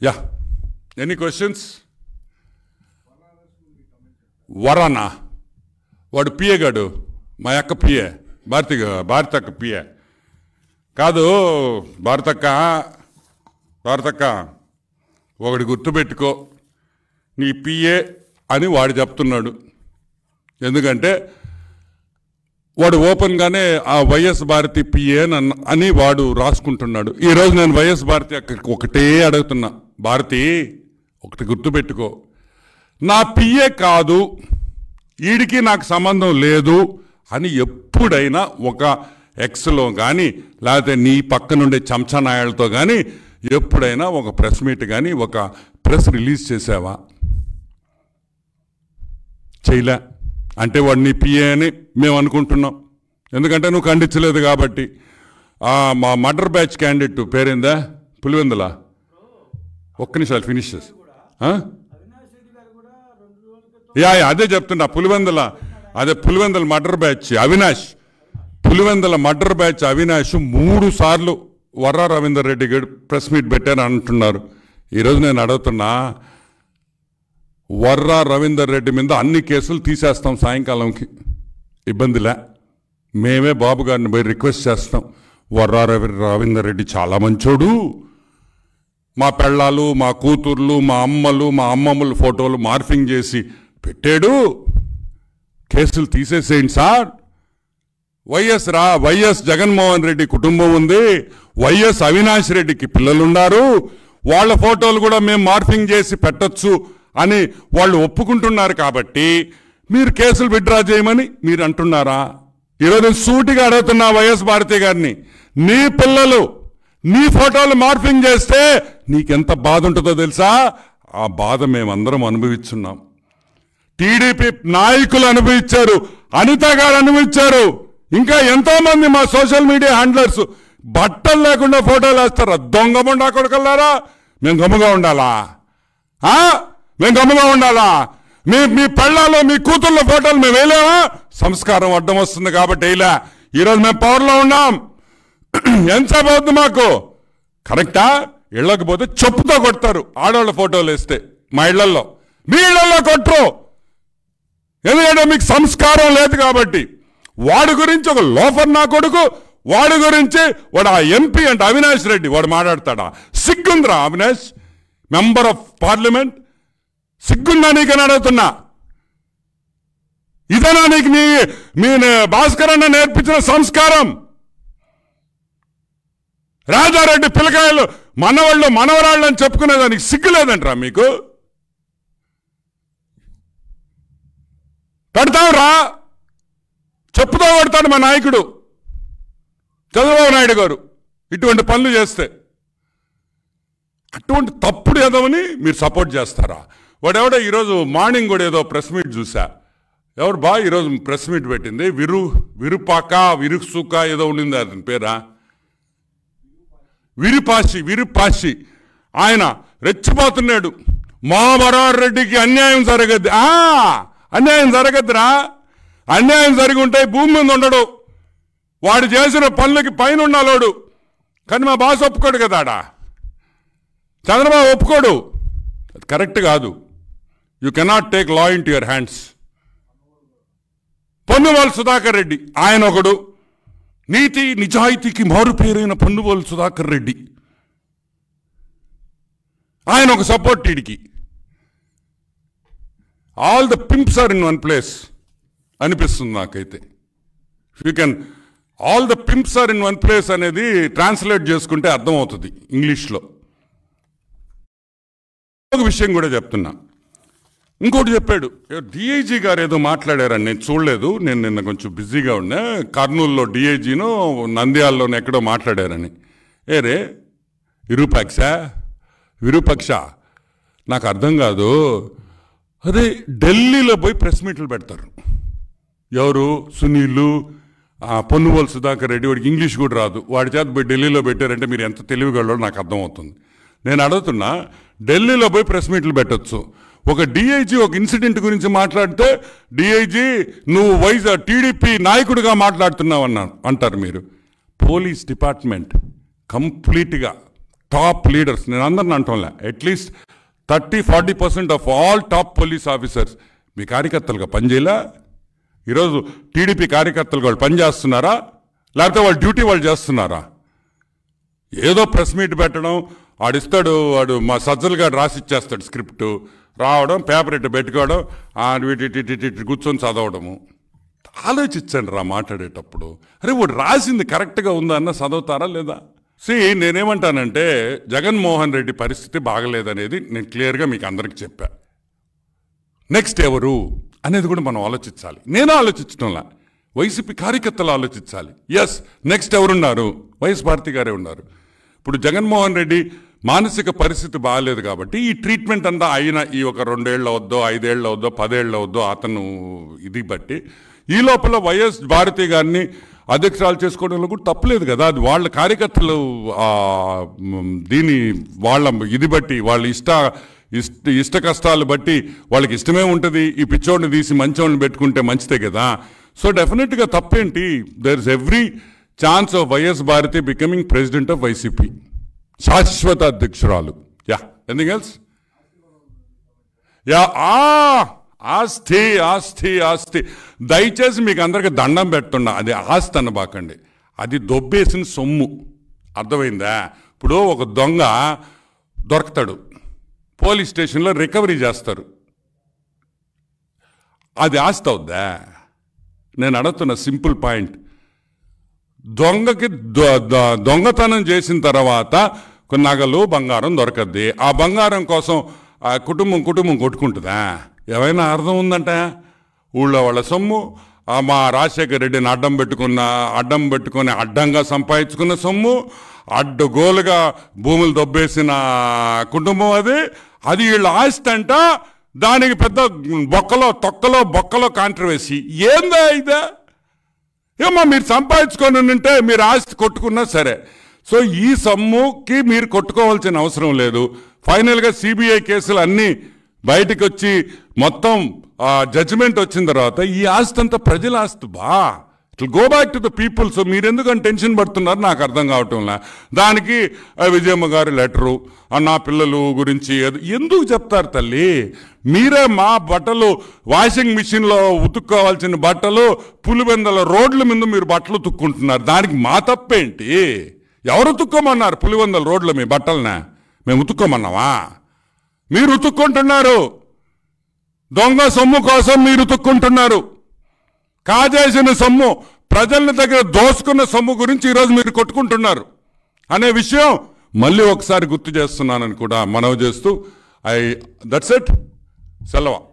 Yeah any questions వరానా వాడు PA గాడు మా అక్క పిఏ భారతి భారత అక్క పిఏ కాదు భారతక్క భారతక్క ఒకటి గుర్తుపెట్టుకో నీ పిఏ అని వాడు చెప్తున్నాడు ఎందుకంటే వాడు ఓపెన్గానే ఆ వైఎస్ భారతి పిఏ అని అన్న- అని వాడు రాసుకుంటున్నాడు ఈరోజు నేను వైఎస్ భారతి అక్కడికి ఒకటే అడుగుతున్నా భారతి ఒకటి గుర్తుపెట్టుకో నా పిఏ కాదు వీడికి నాకు సంబంధం లేదు అని ఎప్పుడైనా ఒక ఎక్స్లో కానీ లేకపోతే నీ పక్కనుండే చెంచా నాయాలతో కానీ ఎప్పుడైనా ఒక ప్రెస్ మీట్ కానీ ఒక ప్రెస్ రిలీజ్ చేసావా చేయలే అంటే వాడు నీ పిఏ అని మేము అనుకుంటున్నాం ఎందుకంటే నువ్వు ఖండించలేదు కాబట్టి ఆ, మా మర్డర్ బ్యాచ్ క్యాండిడేట్ పేరేందా పులివెందుల ఒక్క నిమిషాలు ఫినిష్ చేసి ఆ? యా యా, అదే చెప్తున్నా పులివెందుల అదే Pulivendula murder batch Avinash Pulivendula murder batch Avinash మూడు సార్లు వర్రా రవీందర్ రెడ్డి గారు ప్రెస్ మీట్ పెట్టారు అంటున్నారు ఈరోజు నేను అడుగుతున్నా వర్రా రవీందర్ రెడ్డి మీద అన్ని కేసులు తీసేస్తాం సాయంకాలంకి ఇబ్బందిలే మేమే బాబు గారిని పోయి రిక్వెస్ట్ చేస్తాం వర్రా రవి రవీందర్ రెడ్డి చాలా మంచోడు మా పెళ్ళాలు మా కూతుర్లు మా అమ్మలు మా అమ్మమ్మల ఫోటోలు మార్ఫింగ్ చేసి పెట్టాడు కేసులు తీసేసేయండి సార్ వైఎస్ రా వైఎస్ జగన్మోహన్ రెడ్డి కుటుంబం ఉంది వైఎస్ అవినాష్ రెడ్డికి పిల్లలున్నారు వాళ్ళ ఫోటోలు కూడా మేము మార్ఫింగ్ చేసి పెట్టొచ్చు అని వాళ్ళు ఒప్పుకుంటున్నారు కాబట్టి మీరు కేసులు విత్డ్రా చేయమని మీరు అంటున్నారా ఈరోజు నేను సూటిగా అడుగుతున్నా వైఎస్ భారతి గారిని నీ పిల్లలు నీ ఫోటోలు మార్ఫింగ్ చేస్తే నీకెంత బాధ ఉంటుందో తెలుసా ఆ బాధ మేమందరం అనుభవిస్తున్నాం టీడీపీ నాయకులు అనుభవించారు అనిత గారు అనుభవించారు ఇంకా ఎంతో మంది మా సోషల్ మీడియా హ్యాండ్లర్స్ బట్టలు లేకుండా ఫోటోలు వేస్తారా దొంగ ముండా కొడుకల్లారా మేము గమ్ముగా ఉండాలా ఆ? మేము గమ్ముగా ఉండాలా మీ మీ పెళ్ళాలు మీ కూతుళ్ళ ఫోటోలు మేము వేయలేమా సంస్కారం అడ్డం వస్తుంది కాబట్టి వేయలే ఈరోజు మేము పవర్లో ఉన్నాం ఎంతసేపు అవుతుంది మాకు కరెక్టా ఇళ్ళకి పోతే చెప్పుతో కొడతారు ఆడవాళ్ళ ఫోటోలు వేస్తే మా ఇళ్లలో మీ ఇళ్లలో కొట్టరు ఎందుకంటే మీకు సంస్కారం లేదు కాబట్టి వాడి గురించి ఒక లోఫర్ నా కొడుకు వాడి గురించి వాడు ఆ ఎంపీ అంటే అవినాష్ రెడ్డి వాడు మాట్లాడతాడా సిగ్గుందిరా అవినాష్ మెంబర్ ఆఫ్ పార్లమెంట్ సిగ్గుందా నీకని అడుగుతున్నా ఇదేనా నీకు నీ మీ భాస్కర్ అన్న నేర్పించిన సంస్కారం రాజారెడ్డి పిల్లకాయలు మనవాళ్ళు మనవరాళ్ళు అని చెప్పుకునేదానికి సిగ్గు లేదంటరా మీకు పెడతాం రా చెప్పుతో కొడతాడు మా నాయకుడు చంద్రబాబు నాయుడు గారు ఇటువంటి పనులు చేస్తే అటువంటి తప్పుడు ఏదోని మీరు సపోర్ట్ చేస్తారా వాడెవడో ఈరోజు మార్నింగ్ కూడా ఏదో ప్రెస్ మీట్ చూసా ఎవరు బా ఈరోజు ప్రెస్ మీట్ పెట్టింది విరు విరుపాక విరుసుక ఏదో ఉండింది అతని పేరా విరుపాసి విరుపాసి ఆయన రెచ్చిపోతున్నాడు మా వరారు రెడ్డికి అన్యాయం జరగద్ది ఆ అన్యాయం జరగద్దురా అన్యాయం జరిగి ఉంటే భూమి మీద ఉండడు వాడు చేసిన పనులకి పైన ఉండాలోడు కానీ మా బాస్ ఒప్పుకోడు కదా ఆడ చంద్రబాబు ఒప్పుకోడు అది కరెక్ట్ కాదు you cannot take law into your hands Ponnavolu Sudhakar Reddy ఆయన ఒకడు నీతి నిజాయితీకి మారు పేరైన పొన్నువాల్ సుధాకర్ రెడ్డి ఆయన ఒక సపోర్ట్ వీడికి all the pimps are in one place అనిపిస్తుంది నాకైతే you can all the pimps are in one place అనేది ట్రాన్స్లేట్ చేసుకుంటే అర్థమవుతుంది ఇంగ్లీష్లో ఒక విషయం కూడా చెప్తున్నా ఇంకోటి చెప్పాడు డిఐజీ గారు ఏదో మాట్లాడారని నేను చూడలేదు నేను నిన్న కొంచెం బిజీగా ఉన్నా కర్నూలులో డిఐజీను నంద్యాలలోనే ఎక్కడో మాట్లాడారని ఏరే విరూపాక్ష విరూపక్ష నాకు అర్థం కాదు అదే ఢిల్లీలో పోయి ప్రెస్ మీట్లు పెడతారు ఎవరు సునీలు ఆ పొన్నువోలు సుధాకర్ రెడ్డి వాడికి ఇంగ్లీష్ కూడా రాదు వాడి చేత పోయి ఢిల్లీలో పెట్టారంటే మీరు ఎంత తెలివిగలరో నాకు అర్థమవుతుంది నేను అడుగుతున్నా ఢిల్లీలో పోయి ప్రెస్ మీట్లు పెట్టొచ్చు ఒక డిఐజీ ఒక ఇన్సిడెంట్ గురించి మాట్లాడితే డిఐజీ నువ్వు వైజ్ టీడీపీ నాయకుడిగా మాట్లాడుతున్నావు అన్నారు అంటారు మీరు పోలీస్ డిపార్ట్మెంట్ కంప్లీట్గా టాప్ లీడర్స్ నేను అందరిని అంటోంలే at least thirty forty percent of all top police officers మీ కార్యకర్తలుగా పనిచేయలా ఈరోజు టీడీపీ కార్యకర్తలు వాళ్ళు పనిచేస్తున్నారా లేకపోతే వాళ్ళ డ్యూటీ వాళ్ళు చేస్తున్నారా ఏదో ప్రెస్ మీట్ పెట్టడం వాడిస్తాడు వాడు మా సజ్జలు గారు రాసి ఇచ్చేస్తాడు స్క్రిప్ట్ రావడం పేపర్ ఇట్టు పెట్టుకోవడం ఆ వీటి ఇటు ఇటు ఇటు ఇటు కూర్చొని చదవడము ఆలోచించండి రా మాట్లాడేటప్పుడు అరే వాడు రాసింది కరెక్ట్గా ఉందా అన్న చదువుతారా లేదా సి నేనేమంటానంటే జగన్మోహన్ రెడ్డి పరిస్థితి బాగలేదనేది నేను క్లియర్గా మీకు అందరికి చెప్పా నెక్స్ట్ ఎవరు అనేది కూడా మనం ఆలోచించాలి నేను ఆలోచించడంలా వైసీపీ కార్యకర్తలు ఆలోచించాలి ఎస్ నెక్స్ట్ ఎవరున్నారు వైఎస్ భారతి గారే ఉన్నారు ఇప్పుడు జగన్మోహన్ రెడ్డి మానసిక పరిస్థితి బాగాలేదు కాబట్టి ఈ ట్రీట్మెంట్ అంతా అయిన ఈ ఒక రెండేళ్ళు వద్దో ఐదేళ్ళు వద్దో పదేళ్ళు వద్దో అతను ఇది బట్టి ఈ లోపల వైఎస్ భారతి గారిని అధ్యక్షురాలు చేసుకోవడంలో కూడా తప్పలేదు కదా అది వాళ్ళ కార్యకర్తలు ఆ, మ్, దీని వాళ్ళ ఇది బట్టి వాళ్ళ ఇష్ట ఇష్ట ఇష్ట కష్టాలు బట్టి వాళ్ళకి ఇష్టమే ఉంటుంది ఈ పిచ్చోడిని తీసి మంచోడిని పెట్టుకుంటే మంచిదే కదా సో డెఫినెట్గా తప్పేంటి there is every chance of YS Bharathi becoming president of YCP శాశ్వత అధ్యక్షురాలు యా ఎనీథింగ్ ఎల్స్ యా ఆ ఆస్తి ఆస్తి ఆస్తి దయచేసి మీకు అందరికి దండం పెడుతున్నా అది ఆస్తి అనబాకండి అది దొబ్బేసిన సొమ్ము అర్థమైందా ఇప్పుడు ఒక దొంగ దొరకతాడు పోలీస్ స్టేషన్లో రికవరీ చేస్తారు అది ఆస్తి అవుద్దా నేను అడుగుతున్న సింపుల్ పాయింట్ దొంగకి దొ- దొ- దొంగతనం చేసిన తర్వాత కొన్ని నగలు బంగారం దొరకద్ది ఆ బంగారం కోసం ఆ కుటుంబం కుటుంబం కొట్టుకుంటుందా ఏమైనా అర్థం ఉందంట ఊళ్ళో వాళ్ళ సొమ్ము ఆ మా రాజశేఖర రెడ్డిని అడ్డం పెట్టుకున్న అడ్డం పెట్టుకుని అడ్డంగా సంపాదించుకున్న సొమ్ము అడ్డగోలుగా భూములు దొబ్బేసిన కుటుంబం అది అది వీళ్ళ ఆస్తి అంట దానికి పెద్ద బొక్కలో తొక్కలో బొక్కలో కాంట్రవర్సీ ఏందా ఇదా ఏమో మీరు సంపాదించుకొని ఉంటే మీరు ఆస్తి కొట్టుకున్నా సరే సో ఈ సొమ్ముకి మీరు కొట్టుకోవాల్సిన అవసరం లేదు ఫైనల్గా సిబిఐ కేసులు అన్నీ బయటకు వచ్చి మొత్తం జడ్జిమెంట్ వచ్చిన తర్వాత ఈ ఆస్తి అంతా ప్రజల ఆస్తి బా it go back to the people so మీరు ఎందుకని టెన్షన్ పడుతున్నారు నాకు అర్థం కావటంలా దానికి ఆ, విజయమ్మ గారి లెటరు ఆ, నా పిల్లలు గురించి ఏదో- ఎందుకు చెప్తారు తల్లి మీరే మా బట్టలు వాషింగ్ మిషన్లో ఉతుక్కోవాల్సిన బట్టలు పులివెందల రోడ్ల మీద మీరు బట్టలు ఉతుక్కుంటున్నారు దానికి మా తప్పేంటి ఎవరు ఉతుక్కోమన్నారు పులివెందల రోడ్ల మీ బట్టలనే మేము ఉతుక్కోమన్నావా మీరు ఉతుక్కుంటున్నారు దొంగ సొమ్ము కోసం మీరు ఉతుక్కుంటున్నారు కాజేసిన సొమ్ము ప్రజల దగ్గర దోసుకున్న సొమ్ము గురించి ఈరోజు మీరు కొట్టుకుంటున్నారు అనే విషయం మళ్ళీ ఒకసారి గుర్తు చేస్తున్నానని కూడా మనవి చేస్తూ ఐ దట్స్ ఇట్ సెలవు